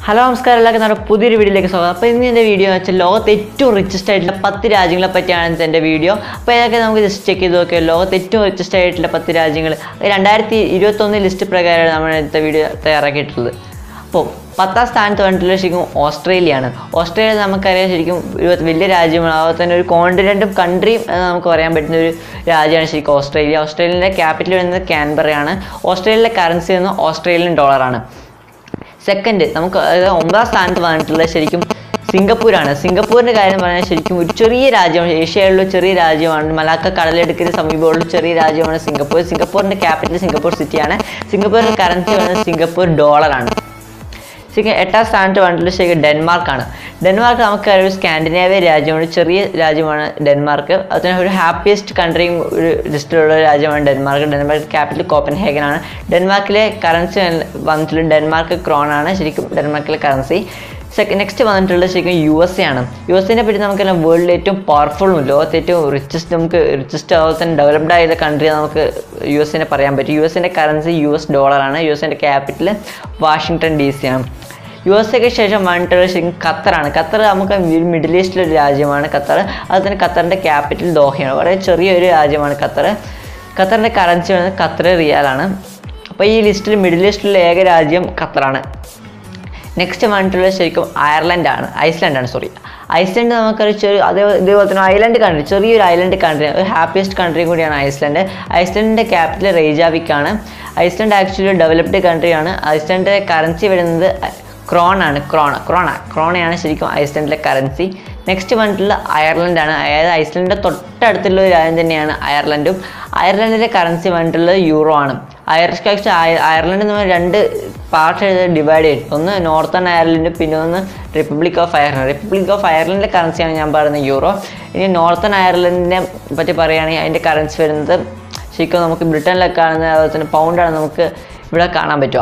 hello നമസ്കാരം എല്ലാവർക്കും നമ്മുടെ പുതിയൊരു വീഡിയോയിലേക്ക് സ്വാഗതം അപ്പോൾ ഇന്ന് എൻ്റെ വീഡിയോ എന്ന് വെച്ചാൽ ലോകത്തെ ഏറ്റവും റിച്ചസ്റ്റ് ആയിട്ടുള്ള പത്ത് രാജ്യങ്ങളെ പറ്റിയാണ് ഇന്നത്തെ എൻ്റെ വീഡിയോ അപ്പോൾ ഇതൊക്കെ നമുക്ക് ജസ്റ്റ് ചെക്ക് ചെയ്ത് നോക്കിയാൽ ലോകത്തെ ഏറ്റവും റിച്ചസ്റ്റ് ആയിട്ടുള്ള പത്ത് രാജ്യങ്ങൾ രണ്ടായിരത്തി ഇരുപത്തൊന്ന് ലിസ്റ്റ് പ്രകാരമാണ് നമ്മൾ ഇന്നത്തെ വീഡിയോ തയ്യാറാക്കിയിട്ടുള്ളത് അപ്പോൾ പത്താം സ്ഥാനത്ത് വന്നിട്ടുള്ള ശരിക്കും ഓസ്ട്രേലിയയാണ് ഓസ്ട്രേലിയ നമുക്കറിയാം ശരിക്കും ഒരു വലിയ രാജ്യമാണ് അതുപോലെ തന്നെ ഒരു കോണ്ടിനെൻറ്റും കൺട്രിയും എന്ന് നമുക്ക് പറയാൻ പറ്റുന്ന ഒരു രാജ്യമാണ് ശരിക്കും ഓസ്ട്രേലിയ ഓസ്ട്രേലിയൻ്റെ ക്യാപിറ്റൽ വരുന്നത് ക്യാൻബറയാണ് ഓസ്ട്രേലിയയിലെ കറൻസി എന്ന് ഓസ്ട്രേലിയൻ ഡോളറാണ് സെക്കൻഡ് നമുക്ക് അതായത് ഒമ്പതാം സ്ഥാനത്ത് വന്നിട്ടുള്ളത് ശരിക്കും സിംഗപ്പൂരാണ് സിംഗപ്പൂരിൻ്റെ കാര്യം പറഞ്ഞാൽ ശരിക്കും ഒരു ചെറിയ രാജ്യമാണ് ഏഷ്യയിലുള്ള ചെറിയ രാജ്യമാണ് മലാക്ക കടലെടുക്കിന് സമീപമുള്ള ചെറിയ രാജ്യമാണ് സിംഗപ്പൂർ സിംഗപ്പൂരിൻ്റെ ക്യാപിറ്റൽ സിംഗപ്പൂർ സിറ്റിയാണ് സിംഗപ്പൂരിൻ്റെ കറൻസി വരുന്നത് സിംഗപ്പൂർ ഡോളറാണ് ശരിക്കും എട്ടാം സ്ഥാനത്ത് വന്നിട്ടുള്ള ശരിക്കും ഡെൻമാർക്കാണ് ഡെൻമാർക്ക് നമുക്ക് ഒരു സ്കാൻഡിനേവിയ രാജ്യമാണ് ചെറിയ രാജ്യമാണ് ഡെൻമാർക്ക് അതുപോലെ ഒരു ഹാപ്പിയസ്റ്റ് കൺട്രിയും ഒരു ലിസ്റ്റിലുള്ള ഒരു രാജ്യമാണ് ഡെൻമാർക്ക് ഡെൻമാർക്ക് ക്യാപിറ്റൽ കോപ്പൻഹേഗൻ ആണ് ഡെൻമാർക്കിലെ കറൻസി വന്നിട്ടുള്ള ഡെൻമാർക്ക് ക്രോൺ ആണ് ശരിക്കും ഡെൻമാർക്കിലെ കറൻസി സെക്കൻഡ് നെക്സ്റ്റ് വന്നിട്ടുള്ളത് ശരിക്കും യു എസ് എ ആണ് യു എസിനെ പറ്റി നമുക്കെല്ലാം വേൾഡിലെ ഏറ്റവും പവർഫുള്ളും ലോകത്തെ ഏറ്റവും റിച്ചസ്റ്റ് നമുക്ക് റിച്ചസ്റ്റ് അതുപോലെ തന്നെ ഡെവലപ്ഡ് ആയ കൺട്രി നമുക്ക് യു എസിനെ പറയാൻ പറ്റും യു എസിൻ്റെ കറൻസി യു എസ് ഡോളറാണ് യു എസിൻ്റെ ക്യാപിറ്റൽ വാഷിങ്ടൺ ഡി സി ആണ് യു എസ് എക്ക് ശേഷം വന്നിട്ടുള്ളത് ശരിക്കും ഖത്തറാണ് ഖത്തർ നമുക്ക് മിഡിൽ ഈസ്റ്റിലെ ഒരു രാജ്യമാണ് ഖത്തർ അതുപോലെ തന്നെ ഖത്തറിൻ്റെ ക്യാപിറ്റൽ ദോഹയാണ് വളരെ ചെറിയൊരു രാജ്യമാണ് ഖത്തർ ഖത്തറിൻ്റെ കറൻസി വരുന്നത് ഖത്തർ റിയാലാണ് അപ്പോൾ ഈ ലിസ്റ്റിൽ മിഡിൽ ഈസ്റ്റിലെ ഏക രാജ്യം ഖത്തറാണ് നെക്സ്റ്റ് വന്നിട്ടുള്ളത് ശരിക്കും അയർലൻഡാണ് ഐസ്ലാൻഡാണ് സോറി ഐസ്ലാൻഡ് നമുക്കൊരു ചെറിയ അതേ ഇതേപോലെ തന്നെ ഐലൻഡ് കൺട്രി ചെറിയൊരു ഐലൻഡ് കൺട്രി ഒരു ഹാപ്പിയസ്റ്റ് കൺട്രി കൂടിയാണ് ഐസ്ലാൻഡ് ഐസ്ലാൻഡിൻ്റെ ക്യാപിറ്റൽ റേജാവിക് ആണ് ഐസ്ലാൻഡ് ആക്ച്വലി ഡെവലപ്ഡ് കൺട്രിയാണ് ഐസ്ലാൻഡിൻ്റെ കറൻസി വരുന്നത് ക്രോൺ ആണ് ക്രോണ ക്രോണ ക്രോണയാണ് ശരിക്കും ഐസ്ലാൻഡിലെ കറൻസി നെക്സ്റ്റ് വന്നിട്ടുള്ള അയർലൻഡാണ് അതായത് ഐസ്ലൻഡിൻ്റെ തൊട്ടടുത്തുള്ള ഒരു രാജ്യം തന്നെയാണ് അയർലൻഡും അയർലൻഡിൻ്റെ കറൻസി വന്നിട്ടുള്ളത് യൂറോ ആണ് അയർലൻഡ് ആക്ച്വലി അയർലൻഡ് എന്ന് പറഞ്ഞാൽ രണ്ട് പാർട്ട് ഡിവൈഡ് ചെയ്യും ഒന്ന് നോർത്തേൺ അയർലൻഡ് പിന്നെ ഒന്ന് republic of Ireland republic of അയർലൻഡിൻ്റെ കറൻസിയാണ് ഞാൻ പറയുന്നത് യൂറോ ഇനി നോർത്തേൺ അയർലൻഡിനെ പറ്റി പറയുകയാണെങ്കിൽ അതിൻ്റെ കറൻസി വരുന്നത് ശരിക്കും നമുക്ക് ബ്രിട്ടനിലൊക്കെ കാണുന്ന അതുപോലെ തന്നെ പൗണ്ടാണ് നമുക്ക് ഇവിടെ കാണാൻ പറ്റുക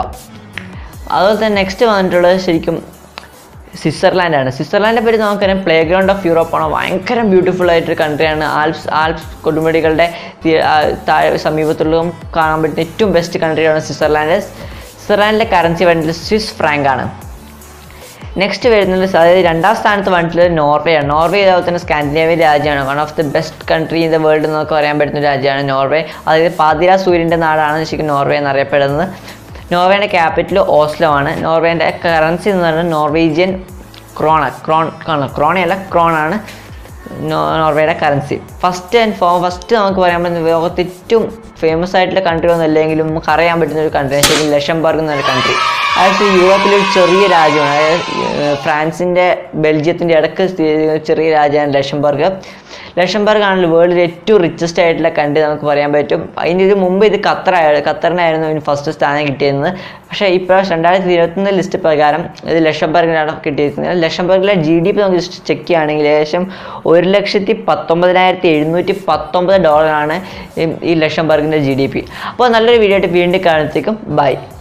അതുപോലെ തന്നെ നെക്സ്റ്റ് വന്നിട്ടുള്ളത് ശരിക്കും സ്വിറ്റ്സർലാൻഡാണ് സ്വിറ്റ്സർലാൻഡിനെ പറ്റി നമുക്കറിയാം പ്ലേ ഗ്രൗണ്ട് ഓഫ് യൂറോപ്പാണ് ഭയങ്കര ബ്യൂട്ടിഫുൾ ആയിട്ടൊരു കൺട്രിയാണ് ആൽപ്സ് ആൽപ്സ് കൊടുമുടികളുടെ തീ- ആ, താഴെ സമീപത്തുള്ള കാണാൻ പറ്റുന്ന ഏറ്റവും ബെസ്റ്റ് കൺട്രിയാണ് സ്വിറ്റ്സർലാൻഡ് സ്വിറ്റ്സർലാൻഡിലെ കറൻസി വരുന്നത് സ്വിസ് ഫ്രാങ്ക് ആണ് നെക്സ്റ്റ് വരുന്നത് അതായത് രണ്ടാം സ്ഥാനത്ത് വന്നിട്ടുള്ളത് നോർവേ ആണ് നോർവേ അതുപോലെ തന്നെ സ്കാൻഡിനേവിയൻ രാജ്യമാണ് one of the best country in the world എന്നൊക്കെ പറയാൻ പറ്റുന്ന ഒരു രാജ്യമാണ് നോർവേ അതായത് പാതിര സൂര്യൻ്റെ നാടാണ് ശരിക്കും നോർവേ എന്നറിയപ്പെടുന്നത് നോർവേയുടെ ക്യാപിറ്റൽ ഓസ്ലോ ആണ് നോർവേൻ്റെ കറൻസി എന്ന് പറയുന്നത് നോർവീജിയൻ ക്രോണ ക്രോൺ ക്രോണയല്ല ക്രോണാണ് നോർവേയുടെ currency first and for first നമുക്ക് പറയാൻ പറ്റുന്ന ലോകത്ത് ഏറ്റവും ഫേമസ് ആയിട്ടുള്ള കൺട്രി ഒന്നും അല്ലെങ്കിലും നമുക്ക് അറിയാൻ പറ്റുന്ന ഒരു കൺട്രി ശരിക്കും ലക്ഷംബർഗ് എന്നൊരു കൺട്രി അതായത് യൂറോപ്പിലെ ഒരു ചെറിയ രാജ്യമാണ് അതായത് ഏർ ഫ്രാൻസിൻ്റെ ബെൽജിയത്തിൻ്റെ ഇടയ്ക്ക് സ്ഥിതി ചെയ്യുന്ന ഒരു ചെറിയ രാജ്യമാണ് ലക്ഷംബർഗ് ലക്ഷംബർഗ് ആണല്ലോ വേൾഡിലെ ഏറ്റവും റിച്ചസ്റ്റ് ആയിട്ടുള്ള കൺട്രി നമുക്ക് പറയാൻ പറ്റും അതിൻ്റെ ഒരു മുമ്പ് ഇത് ഖത്തറായിരുന്നു ഖത്തറിനായിരുന്നു ഇതിന് ഫസ്റ്റ് സ്ഥാനം കിട്ടിയിരുന്നത് പക്ഷേ ഇപ്രാവശ്യം രണ്ടായിരത്തി ഇരുപത്തൊന്ന് ലിസ്റ്റ് പ്രകാരം ഇത് ലക്ഷംബർഗിനാണ് കിട്ടിയിരിക്കുന്നത് ലക്ഷംബർഗിലെ ജി ഡി പി നമുക്ക് ജസ്റ്റ് ചെക്ക് ചെയ്യുകയാണെങ്കിൽ ഏകദേശം ഒരു ലക്ഷത്തി പത്തൊമ്പതിനായിരത്തി എഴുന്നൂറ്റി പത്തൊമ്പത് ഡോളറാണ് ഈ- ഈ ലക്ഷംബർഗിൻ്റെ ജി ഡി പി അപ്പോൾ നല്ലൊരു വീഡിയോ ആയിട്ട് വീണ്ടും കാണത്തേക്കും ബൈ